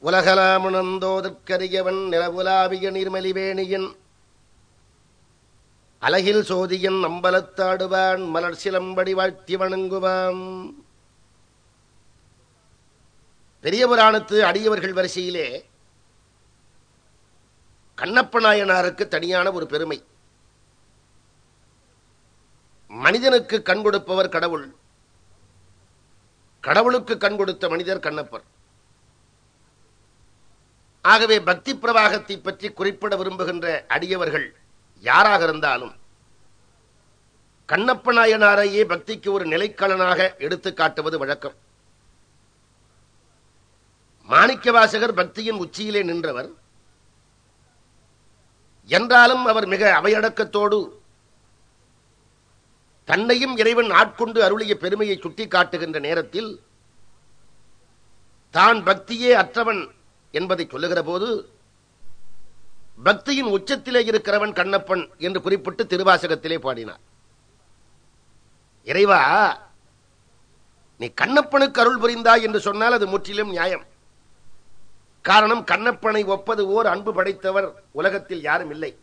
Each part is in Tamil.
உலகலாமுணந்தோதற்கரியவன் நிலவுலாவிய நீர்மலிவேணியன் அலகில் சோதியன் அம்பலத்தாடுவான் மலர் சிலம்படி வாழ்த்தி வணங்குவான் பெரிய புராணத்து அடியவர்கள் வரிசையிலே கண்ணப்ப நாயனாருக்கு தனியான ஒரு பெருமை மனிதனுக்கு கண் கொடுப்பவர் கடவுள் கடவுளுக்கு கண் கொடுத்த மனிதர் கண்ணப்பர் ஆகவே பக்தி பிரவாகத்தை பற்றி குறிப்பிட விரும்புகின்ற அடியவர்கள் யாராக இருந்தாலும் கண்ணப்ப நாயனாரையே பக்திக்கு ஒரு நிலைக்களனாக எடுத்துக் காட்டுவது வழக்கம் மாணிக்கவாசகர் பக்தியின் உச்சியிலே நின்றவர் என்றாலும் அவர் மிக அவையடக்கத்தோடு தன்னையும் இறைவன் ஆட்கொண்டு அருளிய பெருமையை சுட்டிக்காட்டுகின்ற நேரத்தில் தான் பக்தியே அற்றவன் என்பதை சொல்லுகிற போது பக்தியின் உச்சத்திலே இருக்கிறவன் கண்ணப்பன் என்று குறிப்பிட்டு திருவாசகத்திலே பாடினார் இறைவா நீ கண்ணப்பனுக்கு அருள் புரிந்தாய் என்று சொன்னால் அது முற்றிலும் நியாயம் காரணம் கண்ணப்பனை ஒப்பது ஓர் அன்பு படைத்தவர் உலகத்தில் யாரும் இல்லை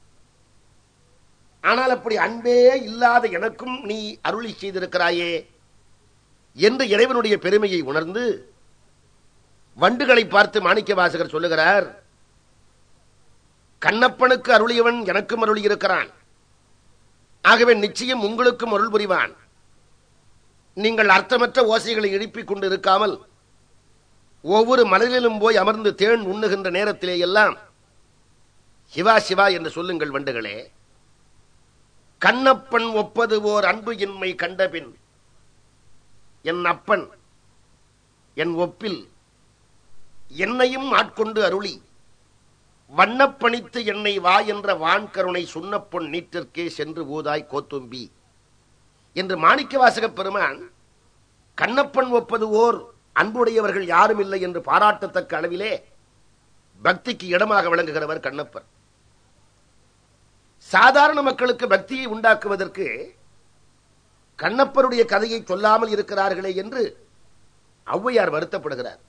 ஆனால் அப்படி அன்பே இல்லாத எனக்கும் நீ அருளி செய்திருக்கிறாயே என்று இறைவனுடைய பெருமையை உணர்ந்து வண்டுகளை பார்த்து மாணிக்க வாசகர் சொல்லுகிறார் கண்ணப்பனுக்கு அருளியவன் எனக்கும் அருளி இருக்கிறான் ஆகவே நிச்சயம் உங்களுக்கும் அருள் புரிவான் நீங்கள் அர்த்தமற்ற ஓசைகளை எழுப்பிக் கொண்டு இருக்காமல் ஒவ்வொரு மலரிலும் போய் அமர்ந்து தேன் உண்ணுகின்ற நேரத்திலே எல்லாம் சிவா சிவா என்று சொல்லுங்கள் வண்டுகளே கண்ணப்பன் ஒப்பது ஓர் அன்பு இன்மை கண்டபின் என் அப்பன் என் ஒப்பில் என்னையும் ஆட்கொண்டு அருளி வண்ணப்பணித்து என்னை வா என்ற வான்கருணை சுண்ணப்பொன் நீட்டிற்கே சென்று ஊதாய் கோத்தும்பி என்று மாணிக்க வாசகப் பெருமான் கண்ணப்பன் ஒப்பது ஓர் அன்புடையவர்கள் யாரும் இல்லை என்று பாராட்டத்தக்க அளவிலே பக்திக்கு இடமாக விளங்குகிறவர் கண்ணப்பர் சாதாரண மக்களுக்கு பக்தியை உண்டாக்குவதற்கு கண்ணப்பருடைய கதையை சொல்லாமல் இருக்கிறார்களே என்று ஔவையார் வருத்தப்படுகிறார்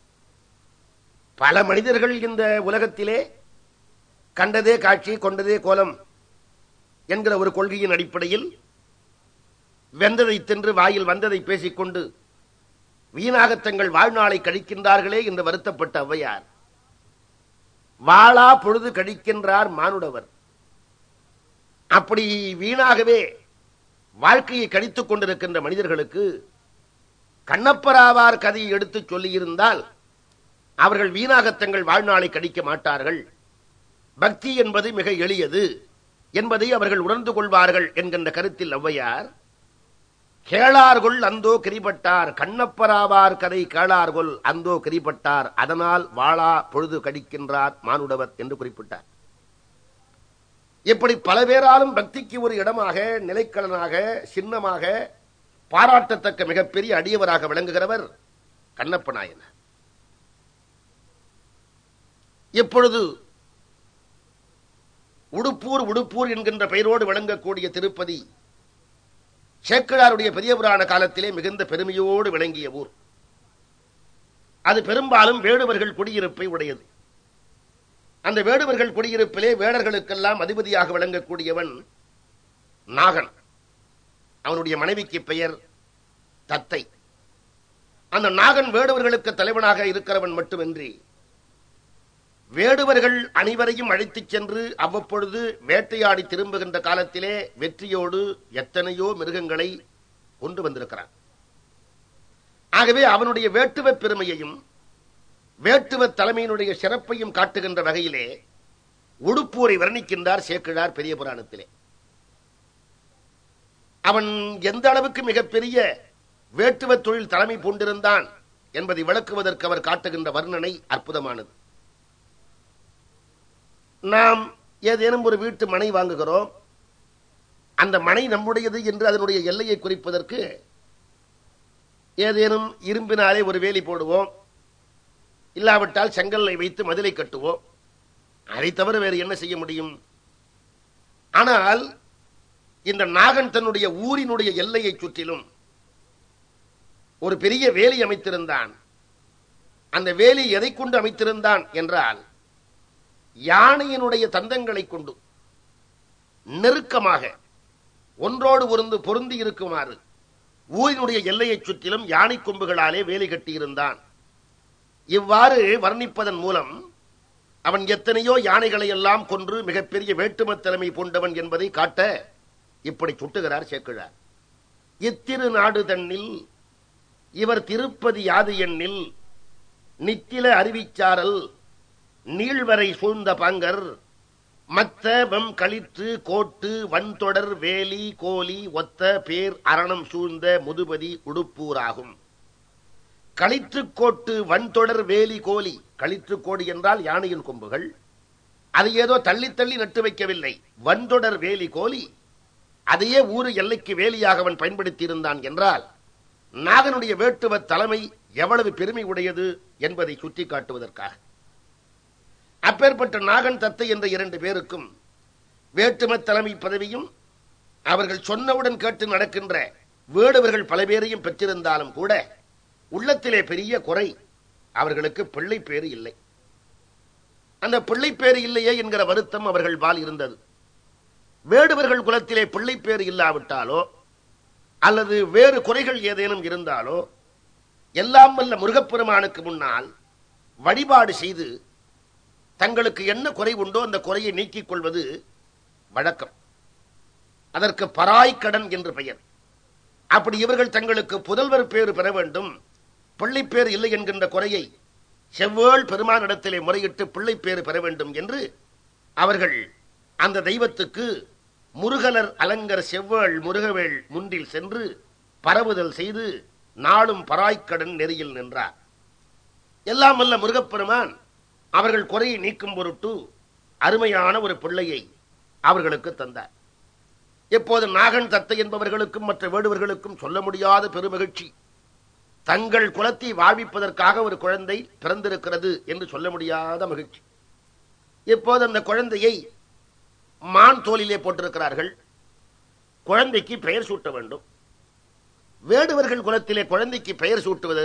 பல மனிதர்கள் இந்த உலகத்திலே கண்டதே காட்சி கொண்டதே கோலம் என்கிற ஒரு கொள்கையின் அடிப்படையில் வெந்ததை தின்று வாயில் வந்ததை பேசிக்கொண்டு வீணாக தங்கள் வாழ்நாளை கழிக்கின்றார்களே என்று வருத்தப்பட்ட ஔவையார் வாளா பொழுது கழிக்கின்றார் மானுடவர் அப்படி வீணாகவே வாழ்க்கையை கழித்துக் கொண்டிருக்கின்ற மனிதர்களுக்கு கண்ணப்பராவார் கதையை எடுத்துச் சொல்லியிருந்தால் அவர்கள் வீணாக தங்கள் வாழ்நாளை கழிக்க மாட்டார்கள் பக்தி என்பது மிக எளியது என்பதை அவர்கள் உணர்ந்து கொள்வார்கள் என்கின்ற கருத்தில் ஔவையார் கேளார்கொள் அந்தோ கிரிபட்டார் கண்ணப்பராவார் கதை கேளார்கொள் அந்தோ கிரிபட்டார் அதனால் வாழா பொழுது கடிக்கின்றார் மானுடவர் என்று குறிப்பிட்டார் இப்படி பல பேராலும் பக்திக்கு ஒரு இடமாக நிலைக்களனாக சின்னமாக பாராட்டத்தக்க மிகப்பெரிய அடியவராக விளங்குகிறவர் கண்ணப்ப நாயனார் இப்பொழுது உடுப்பூர் உடுப்பூர் என்கின்ற பெயரோடு விளங்கக்கூடிய திருப்பதி சேக்கிழாருடைய பெரிய புராண காலத்திலே மிகுந்த பெருமையோடு விளங்கிய ஊர் அது பெரும்பாலும் வேடுவர்கள் குடியிருப்பை உடையது அந்த வேடுவர்கள் குடியிருப்பிலே வேடர்களுக்கெல்லாம் அதிபதியாக விளங்கக்கூடியவன் நாகன் அவனுடைய மனைவிக்கு பெயர் தத்தை அந்த நாகன் வேடுவர்களுக்கு தலைவனாக இருக்கிறவன் மட்டுமின்றி வேடுவர்கள் அனைவரையும் அழைத்துச் சென்று அவ்வப்பொழுது வேட்டையாடி திரும்புகின்ற காலத்திலே வெற்றியோடு எத்தனையோ மிருகங்களை கொண்டு வந்திருக்கிறான் ஆகவே அவனுடைய வேட்டுவ பெருமையையும் வேட்டுவ தலைமையினுடைய சிறப்பையும் காட்டுகின்ற வகையிலே உடுப்பூரை வர்ணிக்கின்றார் சேக்கிழார் பெரிய புராணத்திலே அவன் எந்த அளவுக்கு மிகப்பெரிய வேட்டுவ தொழில் தலைமை பூண்டிருந்தான் என்பதை விளக்குவதற்கு அவர் காட்டுகின்ற வர்ணனை அற்புதமானது நாம் ஏதேனும் ஒரு வீட்டு மனை வாங்குகிறோம் அந்த மனை நம்முடையது என்று அதனுடைய எல்லையை குறிப்பதற்கு ஏதேனும் இரும்பினாலே ஒரு வேலி போடுவோம் இல்லாவிட்டால் செங்கல்லை வைத்து மதிலை கட்டுவோம் அதை தவிர வேறு என்ன செய்ய முடியும் ஆனால் இந்த நாகன் தன்னுடைய ஊரினுடைய எல்லையை சுற்றிலும் ஒரு பெரிய வேலி அமைத்திருந்தான் அந்த வேலி எதை கொண்டு அமைத்திருந்தான் என்றால் யானையினுடைய தந்தங்களை கொண்டு நெருக்கமாக ஒன்றோடு ஒருந்து பொருந்தி இருக்குமாறு ஊரினுடைய எல்லையைச் சுற்றிலும் யானை கொம்புகளாலே வேலி கட்டியிருந்தான் இவ்வாறு வர்ணிப்பதன் மூலம் அவன் எத்தனையோ யானைகளை எல்லாம் கொன்று மிகப்பெரிய வேட்டுமத் தலைமை பூண்டவன் என்பதை காட்ட இப்படி சுட்டுகிறார் சேக்கிழார் இத்திரு நாடு தன்னில் இவர் திருப்பதி யாது எண்ணில் நித்தில அறிவிச்சாரல் நீள்வரை சூழ்ந்த பாங்கர் மத்த வெம் களிற்று கோட்டு வன்தொடர் வேலி கோலி ஒத்த பேர் அரணம் சூழ்ந்த முதுபதி உடுப்பூராகும் களிற்றுக்கோட்டு வன்தொடர் வேலி கோலி களிற்றுக்கோடு என்றால் யானையின் கொம்புகள் அது ஏதோ தள்ளி தள்ளி நட்டு வைக்கவில்லை வன்தொடர் வேலி கோலி அதையே ஊரு எல்லைக்கு வேலியாக அவன் பயன்படுத்தி இருந்தான் என்றால் நாகனுடைய வேட்டுவ தலைமை எவ்வளவு பெருமை உடையது என்பதை சுட்டிக்காட்டுவதற்காக அப்பேற்பட்ட நாகன் தத்தை என்ற இரண்டு பேருக்கும் வேட்டும தலைமை பதவியும் அவர்கள் சொன்னவுடன் கேட்டு நடக்கின்ற வேடுவர்கள் பல பேரையும் பெற்றிருந்தாலும் கூட உள்ளத்திலே பெரிய குறை அவர்களுக்கு பிள்ளை பேறு இல்லை அந்த பிள்ளை பேறு இல்லையே என்கிற வருத்தம் அவர்கள் பால் இருந்தது வேடுவர்கள் குலத்திலே பிள்ளை பேறு இல்லாவிட்டாலோ அல்லது வேறு குறைகள் ஏதேனும் இருந்தாலோ எல்லாம் வல்ல முருகப்பெருமானுக்கு முன்னால் வழிபாடு செய்து தங்களுக்கு என்ன குறை உண்டோ அந்த குறையை நீக்கிக் கொள்வது வழக்கம் அதற்கு பராய்க்கடன் என்று பெயர் அப்படி இவர்கள் தங்களுக்கு புதல்வர் பேறு பெற வேண்டும் பிள்ளை பேர் இல்லை என்கின்ற குறையை செவ்வேள் பெருமானிடத்திலே முறையிட்டு பிள்ளை பேறு பெற வேண்டும் என்று அவர்கள் அந்த தெய்வத்துக்கு முருகலர் அலங்கர் செவ்வேள் முருகவேள் முன்றில் சென்று பரவுதல் செய்து நாளும் பராய்க்கடன் நெறியில் நின்றார் எல்லாம் வல்ல முருகப்பெருமான் அவர்கள் குறையை நீக்கும் பொருட்டு அருமையான ஒரு பிள்ளையை அவர்களுக்கு தந்தார் எப்போது நாகன் தத்தை என்பவர்களுக்கும் மற்ற வேடுவர்களுக்கும் சொல்ல முடியாத பெருமகிழ்ச்சி தங்கள் குலத்தை வாழ்விப்பதற்காக ஒரு குழந்தை பிறந்திருக்கிறது என்று சொல்ல முடியாத மகிழ்ச்சி இப்போது அந்த குழந்தையை மான் தோலிலே போட்டிருக்கிறார்கள் குழந்தைக்கு பெயர் சூட்ட வேண்டும் வேடுவர்கள் குலத்திலே குழந்தைக்கு பெயர் சூட்டுவது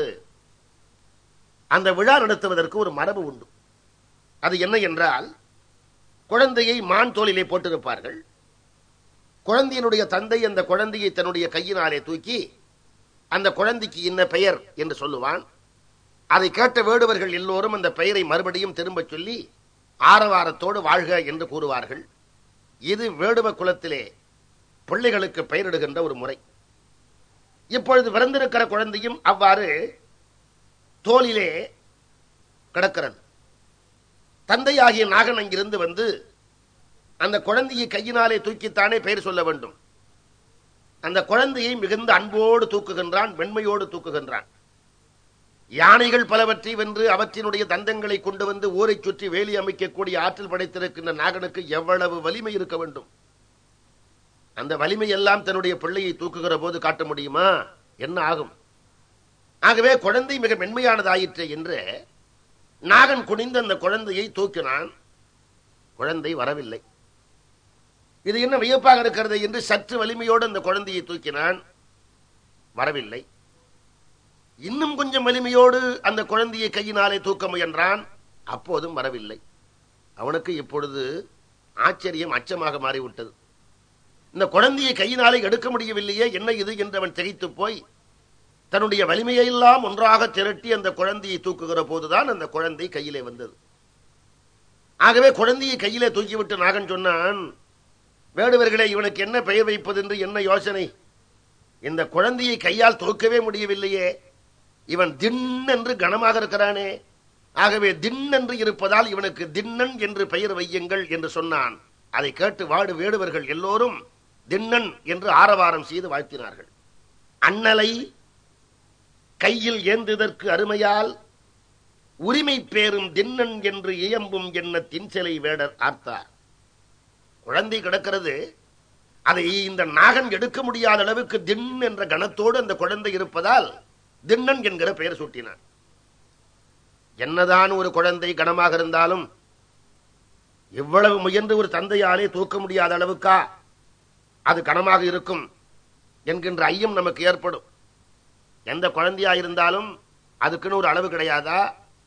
அந்த விழா நடத்துவதற்கு ஒரு மரபு உண்டு அது என்ன என்றால் குழந்தையை மான் தோலிலே போட்டிருப்பார்கள் குழந்தையினுடைய தந்தை அந்த குழந்தையை தன்னுடைய கையினாலே தூக்கி அந்த குழந்தைக்கு இன்ன பெயர் என்று சொல்லுவான் அதை கேட்ட வேடுவர்கள் எல்லோரும் அந்த பெயரை மறுபடியும் திரும்பச் சொல்லி ஆரவாரத்தோடு வாழ்க என்று கூறுவார்கள் இது வேடுவ குலத்திலே பிள்ளைகளுக்கு பெயரிடுகின்ற ஒரு முறை இப்பொழுது பிறந்திருக்கிற குழந்தையும் அவ்வாறு தோலிலே கிடக்கிறது தந்தையாகிய நாகன் அங்கிருந்து வந்து அந்த குழந்தையை கையினாலே தூக்கித்தானே பெயர் சொல்ல வேண்டும் அந்த குழந்தையை மிகுந்த அன்போடு தூக்குகின்றான் வெண்மையோடு தூக்குகின்றான் யானைகள் பலவற்றை வென்று அவற்றினுடைய தந்தங்களை கொண்டு வந்து ஊரை சுற்றி வேலி அமைக்கக்கூடிய ஆற்றல் படைத்திருக்கின்ற நாகனுக்கு எவ்வளவு வலிமை இருக்க வேண்டும் அந்த வலிமை எல்லாம் தன்னுடைய பிள்ளையை தூக்குகிற போது காட்ட முடியுமா என்ன ஆகும் ஆகவே குழந்தை மிக மென்மையானதாயிற்று என்று நாகன் குனிந்து அந்த குழந்தையை தூக்கினான் குழந்தை வரவில்லை இது என்ன வியப்பாக இருக்கிறது என்று சற்று வலிமையோடு அந்த குழந்தையை தூக்கினான் வரவில்லை இன்னும் கொஞ்சம் வலிமையோடு அந்த குழந்தையை கையினாலே தூக்க முயன்றான் அப்போதும் வரவில்லை அவனுக்கு இப்பொழுது ஆச்சரியம் அச்சமாக மாறிவிட்டது இந்த குழந்தையை கையினாலே எடுக்க முடியவில்லையே என்ன இது என்று அவன் திகைத்து போய் தன்னுடைய வலிமையெல்லாம் ஒன்றாக திரட்டி அந்த குழந்தையை தூக்குகிற போதுதான் அந்த குழந்தை கையிலே வந்தது ஆகவே குழந்தையை கையிலே தூக்கிவிட்டு நாகன் சொன்னான் வேடுவர்களே இவனுக்கு என்ன பெயர் வைப்பது என்று என்ன யோசனை இந்த குழந்தையை கையால் தூக்கவே முடியவில்லையே இவன் தின் என்று கனமாக இருக்கிறானே ஆகவே தின் என்று இருப்பதால் இவனுக்கு தின்னன் என்று பெயர் வையுங்கள் என்று சொன்னான் அதை கேட்டு வாடு வேடுவர்கள் எல்லோரும் தின்னன் என்று ஆரவாரம் செய்து வாழ்த்தினார்கள் அண்ணலை கையில் ஏந்துதற்கு அருமையால் உரிமை பேரும் தின்னன் என்று இயம்பும் என்ன தின்சலை வேடர் ஆர்த்தார் குழந்தை கிடக்கிறது அதை இந்த நாகன் எடுக்க முடியாத அளவுக்கு தின் என்ற கணத்தோடு அந்த குழந்தை இருப்பதால் தின்னன் என்கிற பெயர் சூட்டினான் என்னதான் ஒரு குழந்தை கனமாக இருந்தாலும் இவ்வளவு முயன்று ஒரு தந்தையாலே தூக்க முடியாத அளவுக்கா அது கனமாக இருக்கும் என்கின்ற ஐயம் நமக்கு ஏற்படும் எந்த குழந்தையா இருந்தாலும் அதுக்குன்னு ஒரு அளவு கிடையாதா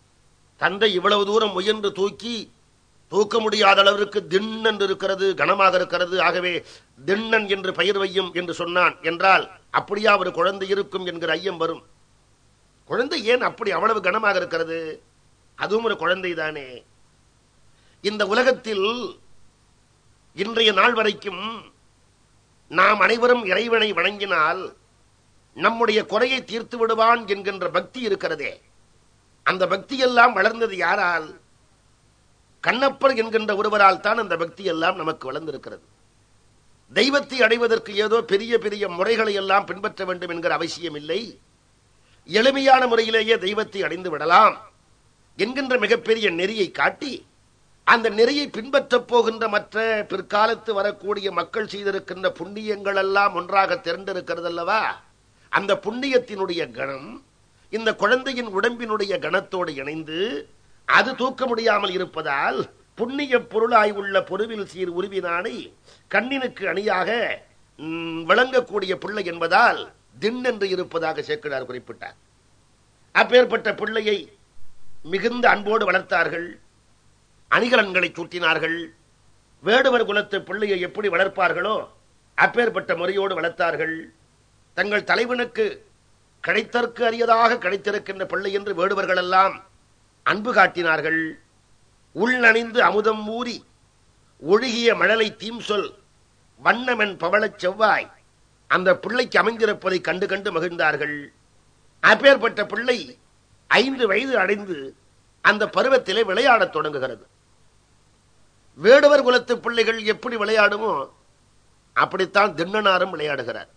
தந்தை இவ்வளவு தூரம் முயன்று தூக்கி தூக்க முடியாத அளவிற்கு திண்ணன் இருக்கிறது கனமாக இருக்கிறது ஆகவே திண்ணன் என்று பெயர் வையும் என்று சொன்னான் என்றால் அப்படியா ஒரு குழந்தை இருக்கும் என்கிற ஐயம் வரும் குழந்தை ஏன் அப்படி அவ்வளவு கனமாக இருக்கிறது அதுவும் ஒரு குழந்தை தானே இந்த உலகத்தில் இன்றைய நாள் வரைக்கும் நாம் அனைவரும் இறைவனை வணங்கினால் நம்முடைய குறையை தீர்த்து விடுவான் என்கின்ற பக்தி இருக்கிறதே அந்த பக்தி எல்லாம் வளர்ந்தது யாரால் கண்ணப்பர் என்கின்ற ஒருவரால் தான் அந்த பக்தி எல்லாம் நமக்கு வளர்ந்திருக்கிறது தெய்வத்தை அடைவதற்கு ஏதோ பெரிய பெரிய முறைகளை எல்லாம் பின்பற்ற வேண்டும் என்கிற அவசியம் இல்லை எளிமையான முறையிலேயே தெய்வத்தை அடைந்து விடலாம் என்கின்ற மிகப்பெரிய நெறியை காட்டி அந்த நெறியை பின்பற்றப் போகின்ற மற்ற பிற்காலத்து வரக்கூடிய மக்கள் செய்திருக்கின்ற புண்ணியங்கள் எல்லாம் ஒன்றாக திரண்டிருக்கிறது அல்லவா அந்த புண்ணியத்தினுடைய கணம் இந்த குழந்தையின் உடம்பினுடைய கணத்தோடு இணைந்து அது தூக்க முடியாமல் இருப்பதால் புண்ணிய பொருளாய் உள்ள பொருவில் சீர் உருவினானை கண்ணினுக்கு அணியாக ம், விளங்கக்கூடிய பிள்ளை என்பதால் திண்ணென்று இருப்பதாக சேக்கிடார் குறிப்பிட்டார் அப்பேற்பட்ட பிள்ளையை மிகுந்த அன்போடு வளர்த்தார்கள் அணிகலன்களை சூட்டினார்கள் வேடுவர் குலத்து பிள்ளையை எப்படி வளர்ப்பார்களோ அப்பேற்பட்ட முறையோடு வளர்த்தார்கள் தங்கள் தலைவனுக்கு கிடைத்தற்கு அரியதாக கிடைத்திருக்கின்ற பிள்ளை என்று வேடுவர்கள் எல்லாம் அன்பு காட்டினார்கள் உள்நணிந்து அமுதம் ஊறி ஒழுகிய மழலை தீம் சொல் வண்ணமென் பவளச் செவ்வாய் அந்த பிள்ளைக்கு அமைந்திருப்பதை கண்டு கண்டு மகிழ்ந்தார்கள் அப்பேற்பட்ட பிள்ளை ஐந்து வயது அடைந்து அந்த பருவத்திலே விளையாடத் தொடங்குகிறது வேடுவர் குலத்து பிள்ளைகள் எப்படி விளையாடுமோ அப்படித்தான் திண்ணனாரும் விளையாடுகிறார்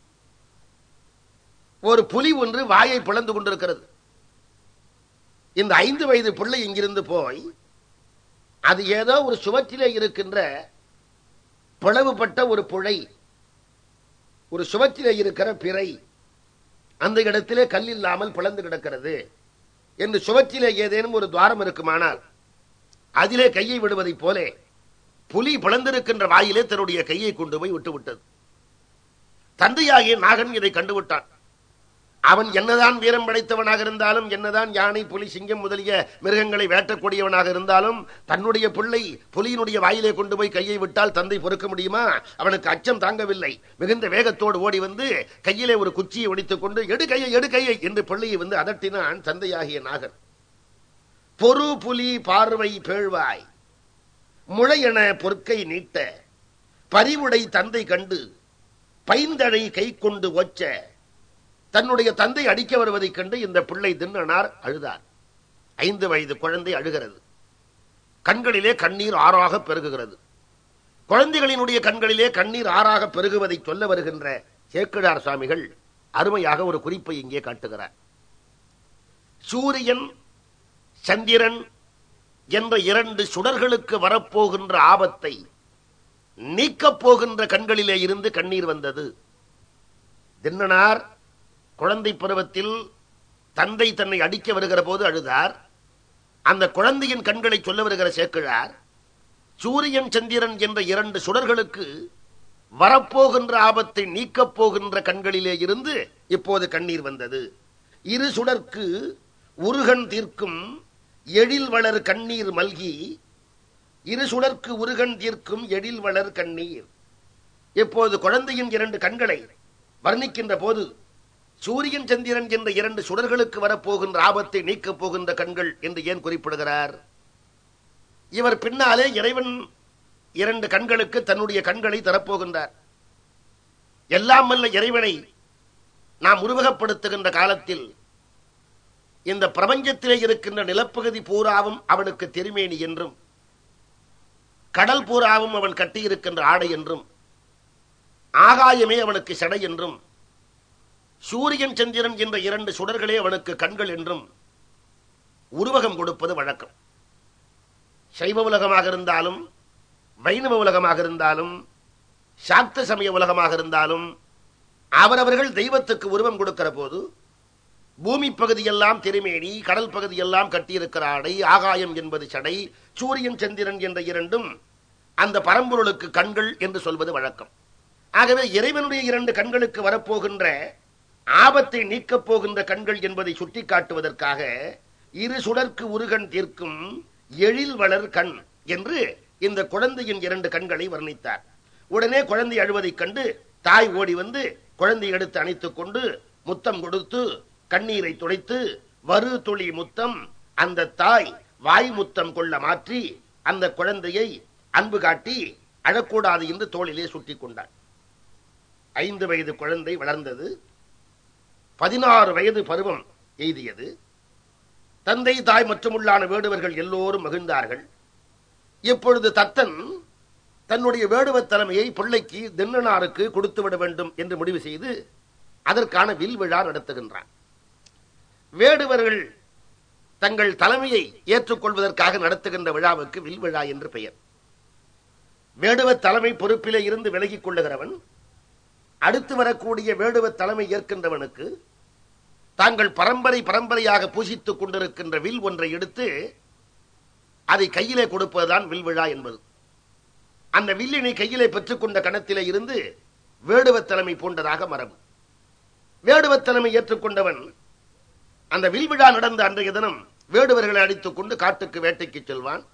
ஒரு புலி ஒன்று வாயை பிளந்து கொண்டிருக்கிறது இந்த ஐந்து வயது பிள்ளை இங்கிருந்து போய் அது ஏதோ ஒரு சுவற்றிலே இருக்கின்ற பிளவுபட்ட ஒரு புழை ஒரு சுவற்றிலே இருக்கிற பிறை அந்த இடத்திலே கல் இல்லாமல் பிளந்து கிடக்கிறது என்று சுவற்றிலே ஏதேனும் ஒரு துவாரம் இருக்குமானால் அதிலே கையை விடுவதைப் போலே புலி பிளந்திருக்கின்ற வாயிலே தன்னுடைய கையை கொண்டு போய் விட்டுவிட்டது தந்தையாகிய நாகன் இதை கண்டுவிட்டான் அவன் என்னதான் வீரம் படைத்தவனாக இருந்தாலும் என்னதான் யானை புலி சிங்கம் முதலிய மிருகங்களை வேட்டக்கூடியவனாக இருந்தாலும் தன்னுடைய பிள்ளை புலியினுடைய வாயிலே கொண்டு போய் கையை விட்டால் தந்தை பொறுக்க முடியுமா அவனுக்கு அச்சம் தாங்கவில்லை மிகுந்த வேகத்தோடு ஓடி வந்து கையிலே ஒரு குச்சியை ஒடித்துக் கொண்டு எடு கையை எடு கையை என்று பிள்ளையை வந்து அதட்டினான் தந்தையாகிய நாகன் பொறு புலி பார்வை பேழ்வாய் முளையென பொற்கை நீட்ட பரிவுடை தந்தை கண்டு பைந்தழை கை கொண்டு ஒச்ச தன்னுடைய தந்தை அடிக்க வருவதைக் கண்டு இந்த பிள்ளை தின்னனார் அழுதார் ஐந்து வயது குழந்தை அழுகிறது கண்களிலே கண்ணீர் ஆறாக பெருகுகிறது குழந்தைகளினுடைய கண்களிலே கண்ணீர் ஆறாக பெருகுவதை சொல்ல வருகின்ற சேக்கிழார் சுவாமிகள் அருமையாக ஒரு குறிப்பை இங்கே காட்டுகிறார் சூரியன் சந்திரன் என்ற இரண்டு சுடர்களுக்கு வரப்போகின்ற ஆபத்தை நீக்கப் போகின்ற கண்களிலே இருந்து கண்ணீர் வந்தது தின்னனார் குழந்தை பருவத்தில் தந்தை தன்னை அடிக்க வருகிற போது அழுதார் அந்த குழந்தையின் கண்களை சொல்ல வருகிற சேக்கிழார் சூரியன் சந்திரன் என்ற இரண்டு சுடர்களுக்கு வரப்போகின்ற ஆபத்தை நீக்கப் போகின்ற கண்களிலே இருந்து இப்போது கண்ணீர் வந்தது இரு சுடர்க்கு உருகன் தீர்க்கும் எழில் வளர் கண்ணீர் மல்கி இரு சுடர்க்கு உருகன் தீர்க்கும் எழில் வளர் கண்ணீர் இப்போது குழந்தையின் இரண்டு கண்களை வர்ணிக்கின்ற போது சூரியன் சந்திரன் என்ற இரண்டு சுடர்களுக்கு வரப்போகின்ற ஆபத்தை நீக்கப் போகின்ற கண்கள் என்று ஏன் குறிப்பிடுகிறார் இவர் பின்னாலே இறைவன் இரண்டு கண்களுக்கு தன்னுடைய கண்களை தரப்போகின்றார் எல்லாம் வல்ல இறைவனை நாம் உருவகப்படுத்துகின்ற காலத்தில் இந்த பிரபஞ்சத்திலே இருக்கின்ற நிலப்பகுதி பூராவும் அவனுக்கு திருமேனி என்றும் கடல் பூராவும் அவன் கட்டியிருக்கின்ற ஆடை என்றும் ஆகாயமே அவனுக்கு சடை என்றும் சூரியன் சந்திரன் என்ற இரண்டு சுடர்களே அவனுக்கு கண்கள் என்றும் உருவகம் கொடுப்பது வழக்கம் சைவ உலகமாக இருந்தாலும் வைணவ உலகமாக இருந்தாலும் சாக்த சமய உலகமாக இருந்தாலும் அவரவர்கள் தெய்வத்துக்கு உருவம் கொடுக்கிற போது பூமி பகுதியெல்லாம் திருமேனி கடல் பகுதியெல்லாம் கட்டியிருக்கிற ஆடை ஆகாயம் என்பது சடை சூரியன் சந்திரன் என்ற இரண்டும் அந்த பரம்பொருளுக்கு கண்கள் என்று சொல்வது வழக்கம் ஆகவே இறைவனுடைய இரண்டு கண்களுக்கு வரப்போகின்ற ஆபத்தை நீக்கப் போகின்ற கண்கள் என்பதை சுட்டிக்காட்டுவதற்காக இரு சுடர்க்கு உருகன் தீர்க்கும் எழில் வளர் கண் என்று இந்த குழந்தையின் இரண்டு கண்களை வர்ணித்தார் உடனே குழந்தை அழுவதைக் கண்டு தாய் ஓடி வந்து குழந்தை எடுத்து அணைத்துக் கொண்டு முத்தம் கொடுத்து கண்ணீரை துடைத்து வரு துளி முத்தம் அந்த தாய் வாய் முத்தம் கொள்ள மாற்றி அந்த குழந்தையை அன்பு காட்டி அழக்கூடாது என்று தோளிலே சுட்டிக் கொண்டாள் ஐந்து வயது குழந்தை வளர்ந்தது பதினாறு வயது பருவம் எய்தியது தந்தை தாய் மற்றுமுள்ளான வேடுவர்கள் எல்லோரும் மகிழ்ந்தார்கள் இப்பொழுது தத்தன் தன்னுடைய வேடுவத் தலைமையை பிள்ளைக்கு தின்னனாருக்கு கொடுத்து விட வேண்டும் என்று முடிவு செய்து அதற்கான வில் விழா நடத்துகின்றான் வேடுவர்கள் தங்கள் தலைமையை ஏற்றுக்கொள்வதற்காக நடத்துகின்ற விழாவுக்கு வில் விழா என்று பெயர் வேடுவ தலைமை பொறுப்பிலே இருந்து விலகிக் கொள்ளுகிறவன் அடுத்து வரக்கூடிய வேடுவ தலைமை ஏற்கின்றவனுக்கு தாங்கள் பரம்பரை பரம்பரையாக பூசித்துக் கொண்டிருக்கின்ற வில் ஒன்றை எடுத்து அதை கையிலே கொடுப்பதுதான் வில் விழா என்பது அந்த வில்லினை கையிலே பெற்றுக்கொண்ட கணத்திலே இருந்து வேடுவ தலைமை போன்றதாக மரபு வேடுவ தலைமை ஏற்றுக்கொண்டவன் அந்த வில் விழா நடந்த அன்றைய தினம் வேடுவர்களை அடித்துக் கொண்டு காட்டுக்கு வேட்டைக்கு செல்வான்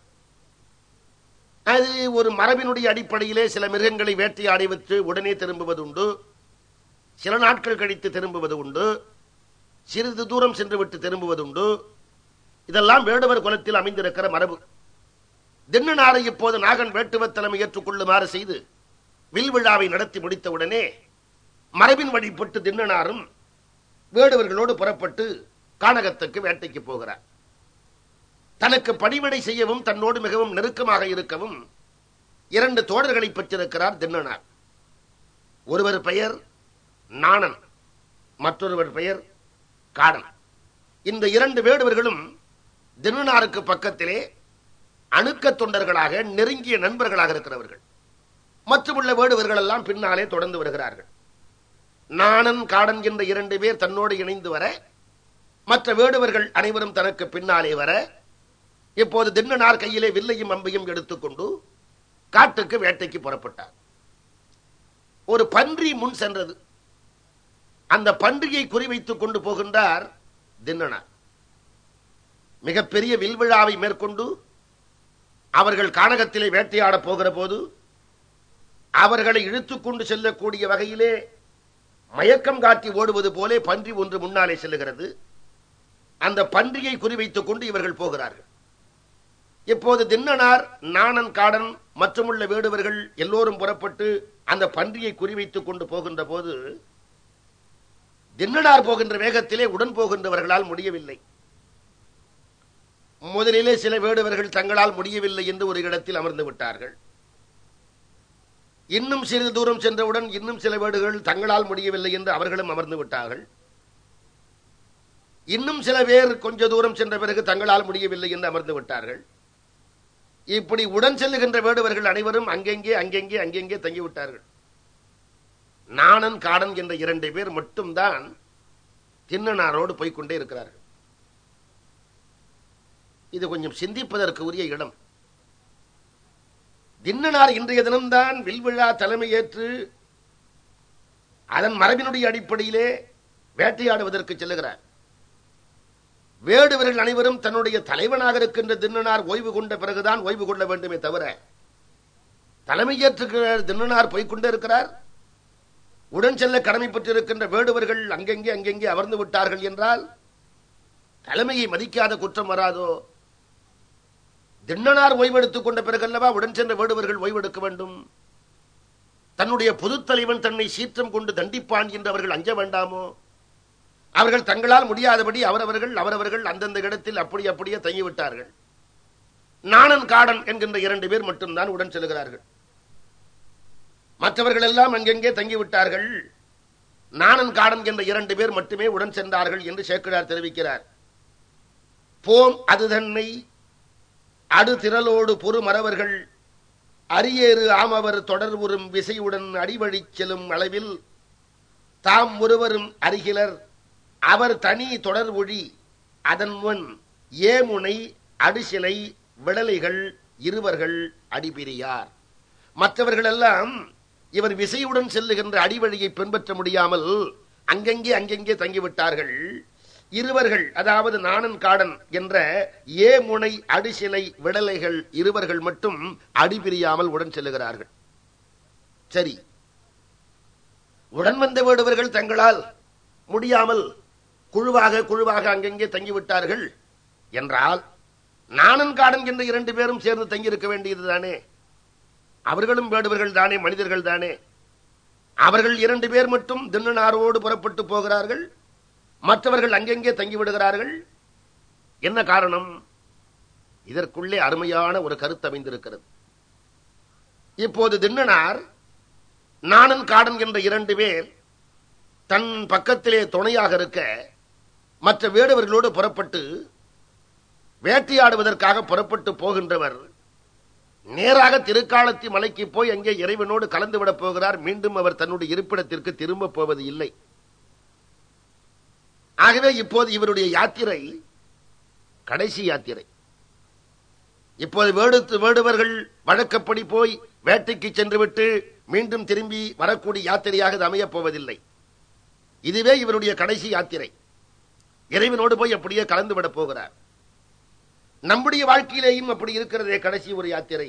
அது ஒரு மரபினுடைய அடிப்படையிலே சில மிருகங்களை வேட்டையாடி வச்சு உடனே திரும்புவது உண்டு சில நாட்கள் கழித்து திரும்புவது உண்டு சிறிது தூரம் சென்று விட்டு திரும்புவது உண்டு இதெல்லாம் வேடுவர் குலத்தில் அமைந்திருக்கிற மரபு தின்னனாரை இப்போது நாகன் வேட்டுவத் தலைமை ஏற்றுக்கொள்ளுமாறு செய்து வில் விழாவை நடத்தி முடித்தவுடனே மரபின் வழிபட்டு தின்னனாரும் வேடுவர்களோடு புறப்பட்டு கானகத்துக்கு வேட்டைக்கு போகிறார் தனக்கு பணிவிடை செய்யவும் தன்னோடு மிகவும் நெருக்கமாக இருக்கவும் இரண்டு தோழர்களை பெற்றிருக்கிறார் தின்னனார் ஒருவர் பெயர் நாணன் மற்றொருவர் பெயர் காடன் இந்த இரண்டு வேடுவர்களும் தின்னனாருக்கு பக்கத்திலே அணுக்க தொண்டர்களாக நெருங்கிய நண்பர்களாக இருக்கிறவர்கள் மற்றுமுள்ள வேடுவர்கள் எல்லாம் பின்னாலே தொடர்ந்து வருகிறார்கள் நாணன் காடன் என்ற இரண்டு பேர் தன்னோடு இணைந்து வர மற்ற வேடுவர்கள் அனைவரும் தனக்கு பின்னாலே வர இப்போது தின்னனார் கையிலே வில்லையும் அம்பையும் எடுத்துக்கொண்டு காட்டுக்கு வேட்டைக்கு புறப்பட்டார் ஒரு பன்றி முன் சென்றது அந்த பன்றியை குறிவைத்துக் கொண்டு போகின்றார் தின்னனார் மிகப்பெரிய வில்விழாவை மேற்கொண்டு அவர்கள் கானகத்திலே வேட்டையாட போகிற போது அவர்களை இழுத்துக்கொண்டு செல்லக்கூடிய வகையிலே மயக்கம் காட்டி ஓடுவது போலே பன்றி ஒன்று முன்னாலே செல்லுகிறது அந்த பன்றியை குறிவைத்துக் கொண்டு இவர்கள் போகிறார்கள் இப்போது தின்னனார் நாணன் காடன் மற்றுமுள்ள வேடுவர்கள் எல்லோரும் புறப்பட்டு அந்த பன்றியை குறிவைத்துக் கொண்டு போகின்ற போது தின்னனார் போகின்ற வேகத்திலே உடன் போகின்றவர்களால் முடியவில்லை முதலிலே சில வேடுவர்கள் தங்களால் முடியவில்லை என்று ஒரு இடத்தில் அமர்ந்து விட்டார்கள் இன்னும் சிறிது தூரம் சென்றவுடன் இன்னும் சில வேடுகள் தங்களால் முடியவில்லை என்று அவர்களும் அமர்ந்து விட்டார்கள் இன்னும் சில பேர் கொஞ்ச தூரம் சென்ற பிறகு தங்களால் முடியவில்லை என்று அமர்ந்து விட்டார்கள் இப்படி உடன் செல்லுகின்ற வேடுவர்கள் அனைவரும் அங்கெங்கே அங்கெங்கே அங்கெங்கே தங்கிவிட்டார்கள் நாணன் காடன் என்ற இரண்டு பேர் மட்டும்தான் தின்னனாரோடு போய்க்கொண்டே இருக்கிறார்கள் இது கொஞ்சம் சிந்திப்பதற்கு உரிய இடம் தின்னனார் இன்றைய தினம்தான் வில்விழா தலைமையேற்று அதன் மரபினுடைய அடிப்படையிலே வேட்டையாடுவதற்கு செல்லுகிறார் வேடுவர்கள் அனைவரும் தன்னுடைய தலைவனாக இருக்கின்ற தின்னனார் ஓய்வு கொண்ட பிறகுதான் ஓய்வு கொள்ள வேண்டுமே தவிர தலைமையேற்றுகிற தின்னனார் போய்கொண்டே இருக்கிறார் உடன் செல்ல கடமைப்பட்டிருக்கின்ற வேடுவர்கள் அங்கெங்கே அங்கெங்கே அமர்ந்து விட்டார்கள் என்றால் தலைமையை மதிக்காத குற்றம் வராதோ தின்னனார் ஓய்வெடுத்துக் கொண்ட பிறகல்லவா உடன் சென்ற வேடுவர்கள் ஓய்வெடுக்க வேண்டும் தன்னுடைய பொதுத் தலைவன் தன்னை சீற்றம் கொண்டு தண்டிப்பான் என்று அவர்கள் அஞ்ச வேண்டாமோ அவர்கள் தங்களால் முடியாதபடி அவரவர்கள் அவரவர்கள் அந்தந்த இடத்தில் அப்படி அப்படியே தங்கிவிட்டார்கள் நாணன் காடன் என்கின்ற இரண்டு பேர் மட்டும்தான் உடன் செல்கிறார்கள் மற்றவர்கள் எல்லாம் அங்கெங்கே தங்கிவிட்டார்கள் நாணன் காடன் என்ற இரண்டு பேர் மட்டுமே உடன் சென்றார்கள் என்று சேக்கிழார் தெரிவிக்கிறார் போம் அது தன்னை அடு திரளோடு பொறு மறவர்கள் அரியேறு ஆமவர் தொடர்புறும் விசையுடன் அடிவழி செல்லும் அளவில் தாம் ஒருவரும் அருகிலர் அவர் தனி தொடர்மொழி அதன் முன் ஏமுனை அடிசிலை விடலைகள் இருவர்கள் அடிபிரியார் மற்றவர்கள் எல்லாம் இவர் விசையுடன் செல்லுகின்ற அடிவழியை பின்பற்ற முடியாமல் அங்கங்கே அங்கெங்கே தங்கிவிட்டார்கள் இருவர்கள் அதாவது நாணன் காடன் என்ற ஏ முனை அடிசிலை விடலைகள் இருவர்கள் மட்டும் அடிபிரியாமல் உடன் செல்லுகிறார்கள் சரி உடன் வந்த வேடுவர்கள் தங்களால் முடியாமல் குழுவாக குழுவாக அங்கங்கே தங்கிவிட்டார்கள் என்றால் நாணன் காடன் என்ற இரண்டு பேரும் சேர்ந்து தங்கியிருக்க வேண்டியதுதானே அவர்களும் வேடுவர்கள் தானே மனிதர்கள் தானே அவர்கள் இரண்டு பேர் மட்டும் தின்னனாரோடு புறப்பட்டு போகிறார்கள் மற்றவர்கள் அங்கெங்கே தங்கிவிடுகிறார்கள் என்ன காரணம் இதற்குள்ளே அருமையான ஒரு கருத்து அமைந்திருக்கிறது இப்போது தின்னனார் நாணன் காடன் என்ற இரண்டு பேர் தன் பக்கத்திலே துணையாக இருக்க மற்ற வேடுவர்களோடு புறப்பட்டு வேட்டையாடுவதற்காக புறப்பட்டு போகின்றவர் நேராக திருக்காலத்தி மலைக்கு போய் அங்கே இறைவனோடு கலந்து விடப் போகிறார் மீண்டும் அவர் தன்னுடைய இருப்பிடத்திற்கு திரும்ப போவது இல்லை ஆகவே இப்போது இவருடைய யாத்திரை கடைசி யாத்திரை இப்போது வேடுத்து வேடுவர்கள் வழக்கப்படி போய் வேட்டைக்கு சென்றுவிட்டு மீண்டும் திரும்பி வரக்கூடிய யாத்திரையாக இது அமையப் போவதில்லை இதுவே இவருடைய கடைசி யாத்திரை இறைவனோடு போய் அப்படியே கலந்து விடப் போகிறார் நம்முடைய வாழ்க்கையிலேயும் அப்படி இருக்கிறதே கடைசி ஒரு யாத்திரை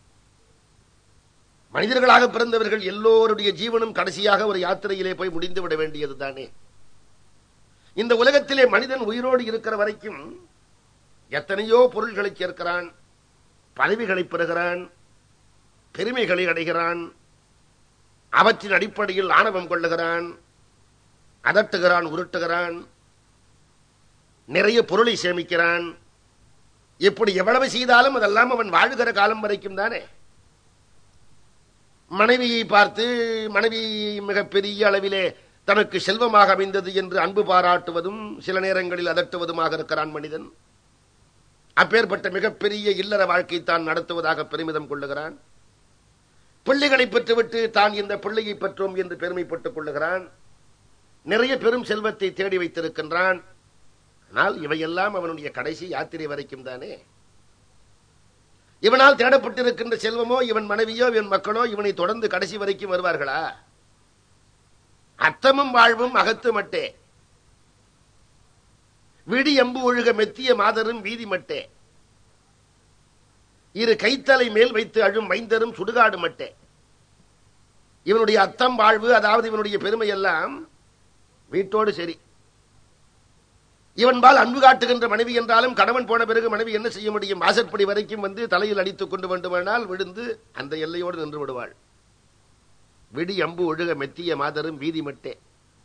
மனிதர்களாக பிறந்தவர்கள் எல்லோருடைய ஜீவனும் கடைசியாக ஒரு யாத்திரையிலே போய் முடிந்து விட வேண்டியது தானே இந்த உலகத்திலே மனிதன் உயிரோடு இருக்கிற வரைக்கும் எத்தனையோ பொருள்களை சேர்க்கிறான் பதவிகளை பெறுகிறான் பெருமைகளை அடைகிறான் அவற்றின் அடிப்படையில் ஆணவம் கொள்ளுகிறான் அதட்டுகிறான் உருட்டுகிறான் நிறைய பொருளை சேமிக்கிறான் இப்படி எவ்வளவு செய்தாலும் அதெல்லாம் அவன் வாழுகிற காலம் வரைக்கும் தானே மனைவியை பார்த்து மனைவி மிகப்பெரிய அளவிலே தனக்கு செல்வமாக அமைந்தது என்று அன்பு பாராட்டுவதும் சில நேரங்களில் அதட்டுவதுமாக இருக்கிறான் மனிதன் அப்பேற்பட்ட மிகப்பெரிய இல்லற வாழ்க்கை தான் நடத்துவதாக பெருமிதம் கொள்ளுகிறான் பிள்ளைகளை பெற்றுவிட்டு தான் இந்த பிள்ளையை பெற்றோம் என்று பெருமைப்பட்டுக் கொள்ளுகிறான் நிறைய பெரும் செல்வத்தை தேடி வைத்திருக்கின்றான் ஆனால் இவையெல்லாம் அவனுடைய கடைசி யாத்திரை வரைக்கும் தானே இவனால் தேடப்பட்டிருக்கின்ற செல்வமோ இவன் மனைவியோ இவன் மக்களோ இவனை தொடர்ந்து கடைசி வரைக்கும் வருவார்களா அத்தமும் வாழ்வும் அகத்து மட்டே விடி எம்பு ஒழுக மெத்திய மாதரும் வீதி மட்டே இரு கைத்தலை மேல் வைத்து அழும் மைந்தரும் சுடுகாடு மட்டே இவனுடைய அத்தம் வாழ்வு அதாவது இவனுடைய பெருமை எல்லாம் வீட்டோடு சரி இவன்பால் அன்பு காட்டுகின்ற மனைவி என்றாலும் கணவன் போன பிறகு மனைவி என்ன செய்ய முடியும் வாசற்படி வரைக்கும் வந்து தலையில் அடித்துக் கொண்டு வேண்டுமானால் விழுந்து அந்த எல்லையோடு நின்று விடுவாள் விடி அம்பு ஒழுக மெத்திய மாதரும் வீதி மட்டே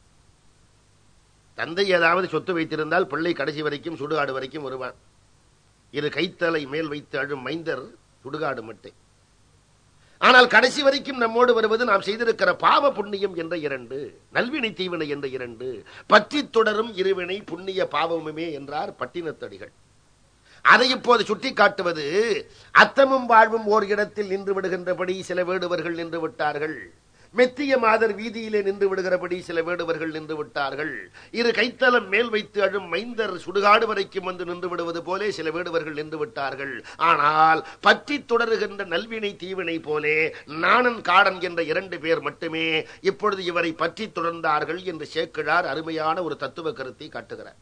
தந்தை ஏதாவது சொத்து வைத்திருந்தால் பிள்ளை கடைசி வரைக்கும் சுடுகாடு வரைக்கும் வருவான் இரு கைத்தலை மேல் வைத்து அழும் மைந்தர் சுடுகாடு மட்டே ஆனால் கடைசி வரைக்கும் நம்மோடு வருவது நாம் செய்திருக்கிற பாவ புண்ணியம் என்ற இரண்டு நல்வினை தீவினை என்ற இரண்டு பற்றி தொடரும் இருவினை புண்ணிய பாவமுமே என்றார் பட்டினத்தடிகள் அதை இப்போது சுட்டிக்காட்டுவது அத்தமும் வாழ்வும் ஓர் இடத்தில் நின்று விடுகின்றபடி சில வேடுவர்கள் நின்று விட்டார்கள் மெத்திய மாதர் வீதியிலே நின்று விடுகிறபடி சில வேடுவர்கள் நின்று விட்டார்கள் இரு கைத்தலம் மேல் வைத்து அழும் மைந்தர் சுடுகாடு வரைக்கும் வந்து நின்று விடுவது போலே சில வேடுவர்கள் நின்று விட்டார்கள் ஆனால் பற்றி தொடருகின்ற நல்வினை தீவினை போலே நாணன் காடன் என்ற இரண்டு பேர் மட்டுமே இப்பொழுது இவரை பற்றி தொடர்ந்தார்கள் என்று சேக்கிழார் அருமையான ஒரு தத்துவ கருத்தை காட்டுகிறார்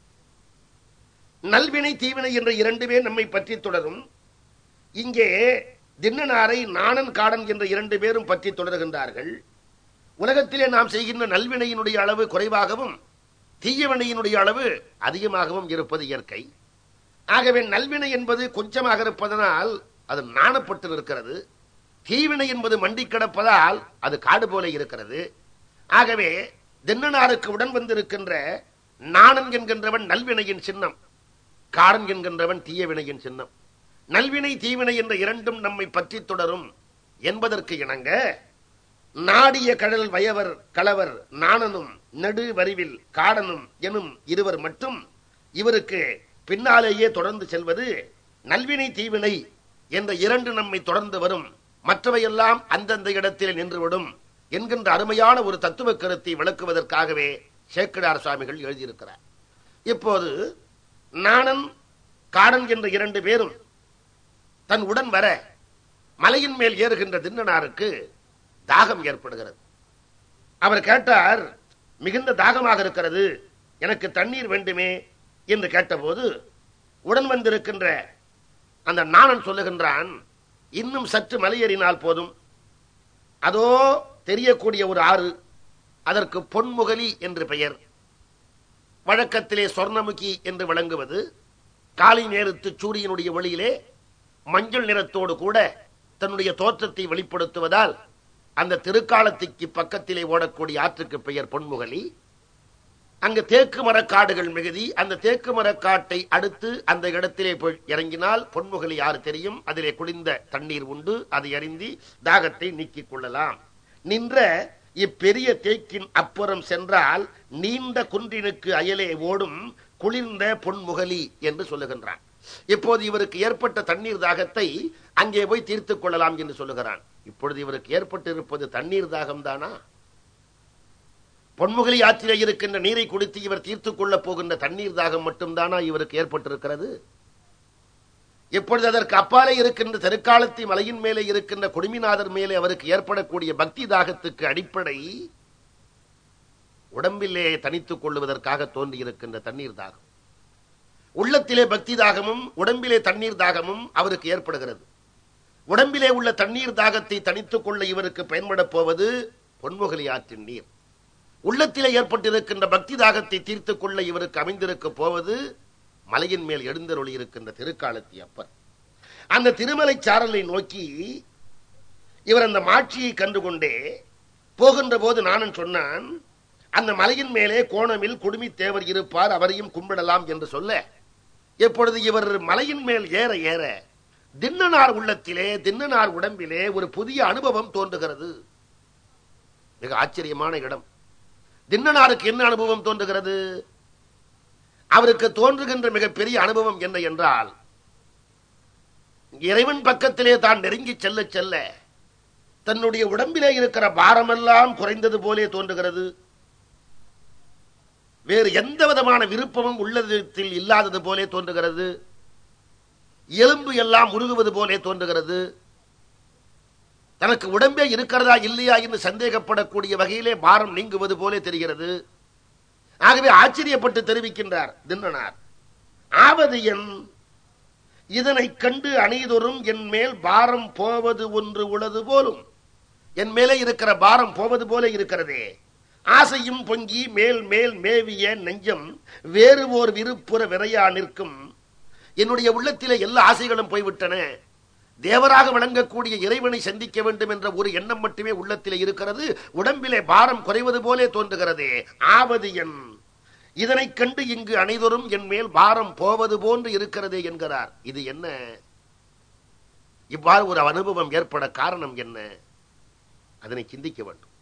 நல்வினை தீவினை என்ற இரண்டு பேர் நம்மை பற்றி தொடரும் இங்கே தின்னனாரை நாணன் காடன் என்ற இரண்டு பேரும் பற்றி தொடர்கின்றார்கள் உலகத்திலே நாம் செய்கின்ற நல்வினையினுடைய அளவு குறைவாகவும் தீயவினையினுடைய அளவு அதிகமாகவும் இருப்பது இயற்கை ஆகவே நல்வினை என்பது கொஞ்சமாக இருப்பதனால் அது நாணப்பட்டு இருக்கிறது தீவினை என்பது மண்டி கிடப்பதால் அது காடு போல இருக்கிறது ஆகவே தென்னனாருக்கு உடன் வந்திருக்கின்ற நாணன் என்கின்றவன் நல்வினையின் சின்னம் காடன் என்கின்றவன் தீயவினையின் சின்னம் நல்வினை தீவினை என்ற இரண்டும் நம்மை பற்றி தொடரும் என்பதற்கு இணங்க நாடிய கடல் வயவர் களவர் நாணனும் நெடு வரிவில் காடனும் எனும் இருவர் மட்டும் இவருக்கு பின்னாலேயே தொடர்ந்து செல்வது நல்வினை தீவினை என்ற இரண்டு நம்மை தொடர்ந்து வரும் மற்றவையெல்லாம் அந்தந்த இடத்தில் நின்றுவிடும் என்கின்ற அருமையான ஒரு தத்துவ கருத்தை விளக்குவதற்காகவே சேக்கிடார் சுவாமிகள் எழுதியிருக்கிறார் இப்போது நாணன் காடன் என்ற இரண்டு பேரும் தன் உடன் வர மலையின் மேல் ஏறுகின்ற தின்னனாருக்கு தாகம் ஏற்படுகிறது அவர் கேட்டார் மிகுந்த தாகமாக இருக்கிறது எனக்கு தண்ணீர் வேண்டுமே என்று கேட்டபோது உடன் வந்திருக்கின்ற அந்த நாணன் சொல்லுகின்றான் இன்னும் சற்று மலையேறினால் போதும் அதோ தெரியக்கூடிய ஒரு ஆறு அதற்கு பொன்முகலி என்று பெயர் வழக்கத்திலே சொர்ணமுகி என்று விளங்குவது காலை நேரத்து சூரியனுடைய ஒளியிலே மஞ்சள் நிறத்தோடு கூட தன்னுடைய தோற்றத்தை வெளிப்படுத்துவதால் அந்த திருக்காலத்திற்கு பக்கத்திலே ஓடக்கூடிய ஆற்றுக்கு பெயர் பொன்முகலி அங்கு தேக்கு மரக்காடுகள் மிகுதி அந்த தேக்கு மரக்காட்டை அடுத்து அந்த இடத்திலே போய் இறங்கினால் பொன்முகலி ஆறு தெரியும் அதிலே குளிர்ந்த தண்ணீர் உண்டு அதை அறிந்தி தாகத்தை நீக்கிக் கொள்ளலாம் நின்ற இப்பெரிய தேக்கின் அப்புறம் சென்றால் நீண்ட குன்றினுக்கு அயலே ஓடும் குளிர்ந்த பொன்முகலி என்று சொல்லுகின்றான் இப்போது இவருக்கு ஏற்பட்ட தண்ணீர் தாகத்தை அங்கே போய் தீர்த்துக் கொள்ளலாம் என்று சொல்லுகிறான் இப்பொழுது இவருக்கு ஏற்பட்டு இருப்பது தண்ணீர் தாகம் தானா பொன்முகலி ஆற்றிலே இருக்கின்ற நீரை குடித்து இவர் தீர்த்துக் கொள்ளப் போகின்ற தண்ணீர் தாகம் மட்டும்தானா இவருக்கு ஏற்பட்டிருக்கிறது இப்பொழுது அதற்கு அப்பாலே இருக்கின்ற தெருக்காலத்தி மலையின் மேலே இருக்கின்ற குடுமிநாதர் மேலே அவருக்கு ஏற்படக்கூடிய பக்தி தாகத்துக்கு அடிப்படை உடம்பிலே தனித்துக் கொள்ளுவதற்காக தோன்றியிருக்கின்ற தண்ணீர் தாகம் உள்ளத்திலே பக்தி தாகமும் உடம்பிலே தண்ணீர் தாகமும் அவருக்கு ஏற்படுகிறது உடம்பிலே உள்ள தண்ணீர் தாகத்தை தனித்துக் கொள்ள இவருக்கு பயன்படப் போவது பொன்முகலி ஆற்றின் நீர் உள்ளத்திலே ஏற்பட்டிருக்கின்ற பக்தி தாகத்தை தீர்த்துக் கொள்ள இவருக்கு அமைந்திருக்க போவது மலையின் மேல் எழுந்தருளி இருக்கின்ற திருக்காலத்தி அப்பர் அந்த திருமலை சாரலை நோக்கி இவர் அந்த மாட்சியை கண்டுகொண்டே போகின்ற போது நானும் சொன்னான் அந்த மலையின் மேலே கோணமில் குடுமி தேவர் இருப்பார் அவரையும் கும்பிடலாம் என்று சொல்ல எப்பொழுது இவர் மலையின் மேல் ஏற ஏற தின்னனார் உள்ளத்திலே தின்னனார் உடம்பிலே ஒரு புதிய அனுபவம் தோன்றுகிறது மிக ஆச்சரியமான இடம் தின்னனாருக்கு என்ன அனுபவம் தோன்றுகிறது அவருக்கு தோன்றுகின்ற மிகப்பெரிய அனுபவம் என்ன என்றால் இறைவன் பக்கத்திலே தான் நெருங்கி செல்ல செல்ல தன்னுடைய உடம்பிலே இருக்கிற பாரமெல்லாம் குறைந்தது போலே தோன்றுகிறது வேறு எந்த விதமான விருப்பமும் உள்ளதத்தில் இல்லாதது போலே தோன்றுகிறது எலும்பு எல்லாம் உருகுவது போலே தோன்றுகிறது தனக்கு உடம்பே இருக்கிறதா இல்லையா என்று சந்தேகப்படக்கூடிய வகையிலே பாரம் நீங்குவது போலே தெரிகிறது ஆகவே ஆச்சரியப்பட்டு தெரிவிக்கின்றார் தின்னனார் ஆவது என் இதனை கண்டு அணிதொரும் என் மேல் பாரம் போவது ஒன்று உளது போலும் என் மேலே இருக்கிற பாரம் போவது போல இருக்கிறதே ஆசையும் பொங்கி மேல் மேல் மேவிய நெஞ்சம் வேறு ஓர் விருப்புற விரையா நிற்கும் என்னுடைய உள்ளத்திலே எல்லா ஆசைகளும் போய்விட்டன தேவராக விளங்கக்கூடிய இறைவனை சந்திக்க வேண்டும் என்ற ஒரு எண்ணம் மட்டுமே உள்ளத்திலே இருக்கிறது உடம்பிலே பாரம் குறைவது போலே தோன்றுகிறதே ஆவது என் இதனைக் கண்டு இங்கு அனைதொரும் என் மேல் பாரம் போவது போன்று இருக்கிறதே என்கிறார் இது என்ன இவ்வாறு ஒரு அனுபவம் ஏற்பட காரணம் என்ன அதனை சிந்திக்க வேண்டும்